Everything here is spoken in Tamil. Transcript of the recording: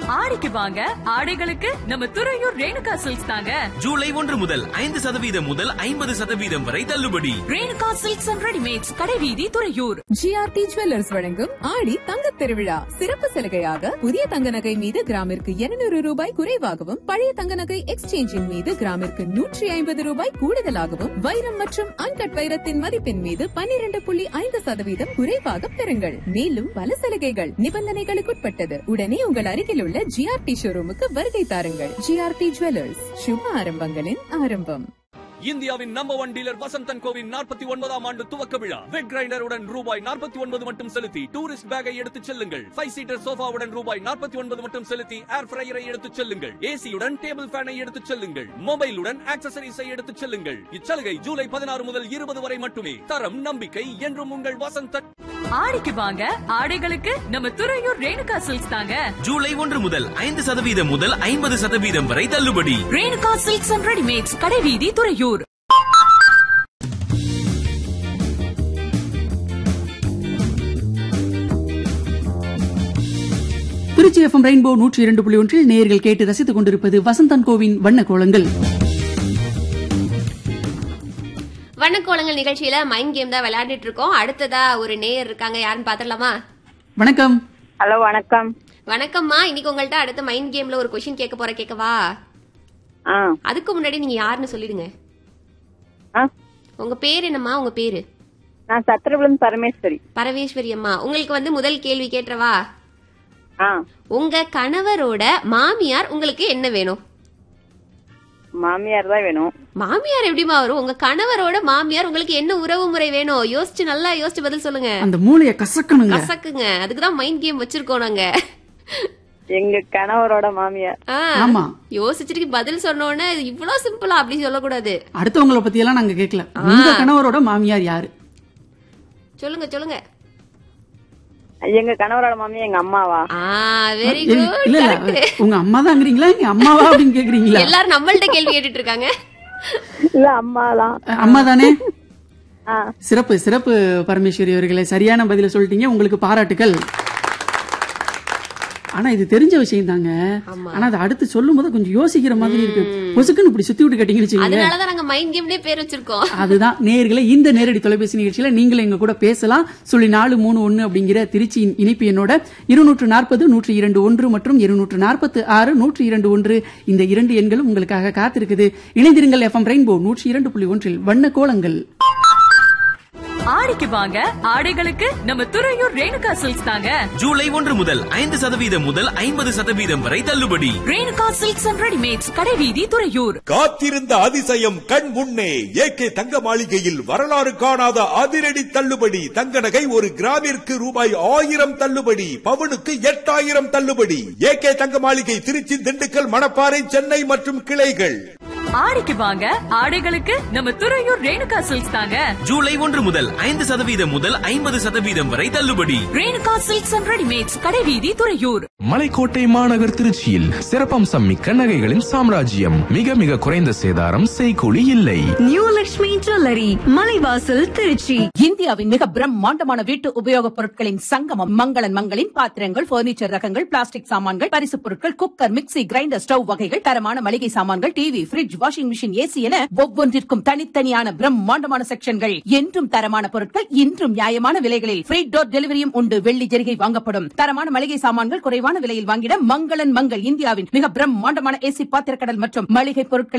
ஆடிக்கு வாங்க ஆடைகளுக்கு நம்ம துறையூர் ரேணுகா சில்க்ஸ் தாங்க ஜூலை ஒன்று முதல் ஐந்து சதவீதம் முதல் ஐம்பது சதவீதம் வரை தள்ளுபடி ரேணுகா சில்க்ஸ் அண்ட் ரெடிமேட்ஸ் கடைவீதி துறையூர் ஜிஆர்டி ஜுவல்லர்ஸ் வழங்கும் ஆடி தங்கத் திருவிழா சிறப்பு சலுகையாக புதிய தங்க நகை மீது கிராமிற்கு 200 ரூபாய் குறைவாகவும் பழைய தங்க நகை எக்ஸ்சேஞ்சின் மீது கிராமிற்கு நூற்றி ஐம்பது ரூபாய் கூடுதலாகவும் வைரம் மற்றும் அன்கட் வைரத்தின் மதிப்பின் மீது 12.5% புள்ளி ஐந்து சதவீதம் குறைவாக பெறுங்கள் மேலும் பல சலுகைகள் நிபந்தனைகளுக்குட்பட்டது உடனே உங்கள் அருகில் உள்ள ஜிஆர்டி ஷோரூமுக்கு வருகை தாருங்கள் ஜிஆர்டி ஜுவல்லர்ஸ் சுப ஆரம்பங்களின் ஆரம்பம் இந்தியாவின் நம்பர் ஒன் டீலர் வசந்தன் கோவின் நாற்பத்தி ஒன்பதாம் ஆண்டு துவக்க விழா வெட் கிரைண்டருடன் ரூபாய் நாற்பத்தி ஒன்பது மட்டும் செலுத்தி டூரிஸ்ட் பேக்கை எடுத்துச் செல்லுங்கள் ஃபைவ் சீட்டர் சோஃபாவுடன் ரூபாய் நாற்பத்தி ஒன்பது மட்டும் செலுத்தி ஏர் ஃப்ரையரை எடுத்துச் செல்லுங்கள் ஏசியுடன் டேபிள் ஃபேனை எடுத்துச் செல்லுங்கள் மொபைலுடன் ஆக்சசரிஸை எடுத்துச் செல்லுங்கள் இச்சலுகை ஜூலை பதினாறு முதல் இருபது வரை மட்டுமே தரம் நம்பிக்கை என்றும் உங்கள் வசந்தன் ஆடிக்கு வாங்க ஆடைகளுக்கு நம்ம துறையூர் ரேணுகா சில்க்ஸ் தாங்க ஜூலை ஒன்று முதல் ஐந்து சதவீதம் முதல் ஐம்பது சதவீதம் வரை தள்ளுபடி ரேணுகா சில்க்ஸ் அண்ட் ரெடிமேட்ஸ் கடைவீதி துறையூர் திருச்சி எஃப்எம் ரெயின்போ நூற்றி இரண்டு புள்ளி ஒன்றில் நேயர்கள் கேட்டு ரசித்துக் கொண்டிருப்பது வசந்தன் கோவின் வண்ண கோலங்கள் வண்ணக்கோலங்கள் நிகழ்ச்சியில மைண்ட் கேம் தான் விளையாடிட்டு இருக்கோம் அடுத்ததா ஒரு நேயர் இருக்காங்க யாருன்னு பாத்திரலாமா வணக்கம் ஹலோ வணக்கம் வணக்கம்மா இன்னைக்கு உங்கள்ட்ட அடுத்த மைண்ட் கேம்ல ஒரு கொஸ்டின் கேட்க போற கேட்கவா ஆ அதுக்கு முன்னாடி நீங்க யாருன்னு சொல்லிடுங்க ஆ உங்க பேர் என்னம்மா உங்க பேரு நான் சத்திரபுரம் பரமேஸ்வரி பரமேஸ்வரி அம்மா உங்களுக்கு வந்து முதல் கேள்வி கேட்டுறவா ஆ உங்க கணவரோட மாமியார் உங்களுக்கு என்ன வேணும் மாமியார் தான் வேணும் மாமியார் எப்படிமா வரும் உங்க கணவரோட மாமியார் உங்களுக்கு என்ன உறவு முறை வேணும் யோசிச்சு நல்லா யோசிச்சு பதில் சொல்லுங்க அந்த மூளைய கசக்கணுங்க கசக்குங்க அதுக்குதான் மைண்ட் கேம் வச்சிருக்கோம் நாங்க எங்க கணவரோட மாமியார் ஆ, ஆமா. யோசிச்சுட்டு பதில் சொன்ன உடனே இவ்வளவு சிம்பிளா அப்படி சொல்லக்கூடாது அடுத்தவங்கள பத்தி எல்லாம் நாங்க கேட்கல உங்க கணவரோட மாமியார் யாரு சொல்லுங்க சொல்லுங்க எங்க கணவரோட மாமியார் எங்க அம்மாவா ஆ வெரி இல்ல குட் இல்ல உங்க அம்மா தாங்கிறீங்களா எங்க அம்மாவா அப்படின்னு கேக்குறீங்களா எல்லாரும் நம்மள்ட்ட கேள்வி கேட்டுட்டு இருக்காங்க இல்ல அம்மா தான் அம்மா தானே ஆ சிறப்பு சிறப்பு பரமேஸ்வரி அவர்களே சரியான பதில சொல்லிட்டீங்க உங்களுக்கு பாராட்டுகள் ஆனா இது தெரிஞ்ச விஷயம் தாங்க ஆமா. ஆனா அது அடுத்து சொல்லும் போது கொஞ்சம் யோசிக்கிற மாதிரி இருக்கு பொசுக்குன்னு இப்படி சுத்தி விட்டு கேட்டீங்கன்னு வச்சுக்கோங்க அதனாலதான் நாங்க மைண்ட் கேம்லயே பேர் வச்சிருக்கோம் அதுதான் நேயர்களே இந்த நேரடி தொலைபேசி நிகழ்ச்சியில நீங்களும் எங்க கூட பேசலாம் சொல்லி நாலு மூணு ஒன்னு அப்படிங்கிற திருச்சியின் இணைப்பு என்னோட இருநூற்று நாற்பது நூற்றி இரண்டு ஒன்று மற்றும் இருநூற்று நாற்பத்து ஆறு நூற்றி இரண்டு ஒன்று இந்த இரண்டு எண்களும் உங்களுக்காக காத்திருக்குது இணைந்திருங்கள் எஃப்எம் ரெயின்போ நூற்றி இரண்டு புள்ளி ஒன்றில் வண்ண கோலங்கள் ஆடிக்கு வாங்க ஆடைகளுக்கு நம்ம துறையூர் ரேணுகா சில்க்ஸ் தாங்க ஜூலை ஒன்று முதல் ஐந்து சதவீதம் முதல் ஐம்பது சதவீதம் வரை தள்ளுபடி ரேணுகா சில்க்ஸ் அண்ட் ரெடிமேட்ஸ் கடைவீதி துறையூர் காத்திருந்த அதிசயம் கண் முன்னே ஏகே தங்க மாளிகையில் வரலாறு காணாத அதிரடி தள்ளுபடி தங்க நகை ஒரு கிராமிற்கு ரூபாய் ஆயிரம் தள்ளுபடி பவுனுக்கு எட்டாயிரம் தள்ளுபடி ஏகே தங்க மாளிகை திருச்சி திண்டுக்கல் மணப்பாறை சென்னை மற்றும் கிளைகள் ஆடிக்கு வாங்க ஆடைகளுக்கு நம்ம துறையூர் ரேணுகா சில்க்ஸ் தாங்க ஜூலை ஒன்று முதல் ஐந்து சதவீதம் முதல் ஐம்பது சதவீதம் வரை தள்ளுபடி ரேணுகா சில்க்ஸ் அண்ட் ரெடிமேட்ஸ் கடைவீதி துறையூர் மலைக்கோட்டை மாநகர் திருச்சியில் சிறப்பம்சம் மிக்க நகைகளின் சாம்ராஜ்யம் மிக மிக குறைந்த சேதாரம் செய்கூலி இல்லை நியூ லக்ஷ்மி ஜுவல்லரி மலைவாசல் திருச்சி இந்தியாவின் மிக பிரம்மாண்டமான வீட்டு உபயோகப் பொருட்களின் சங்கமம் மங்களன் மங்களின் பாத்திரங்கள் பர்னிச்சர் ரகங்கள் பிளாஸ்டிக் சாமான்கள் பரிசுப் பொருட்கள் குக்கர் மிக்ஸி கிரைண்டர் ஸ்டவ் வகைகள் தரமான மளிகை சாமான்கள் TV fridge washing machine AC என ஒவ்வொன்றிற்கும் தனித்தனியான பிரம்மாண்டமான செக்ஷன்கள் என்றும் தரமான பொருட்கள் இன்றும் நியாயமான விலைகளில் ஃப்ரீ டோர் டெலிவரியும் உண்டு வெள்ளி ஜெரிகை வாங்கப்படும் தரமான மளிகை சாமான்கள் குறைவான விலையில் வாங்கிட மங்களன் மங்கள் இந்தியாவின் மிக பிரம்மாண்டமான ஏசி பாத்திரக்கடல் மற்றும் மளிகை பொருட்கள்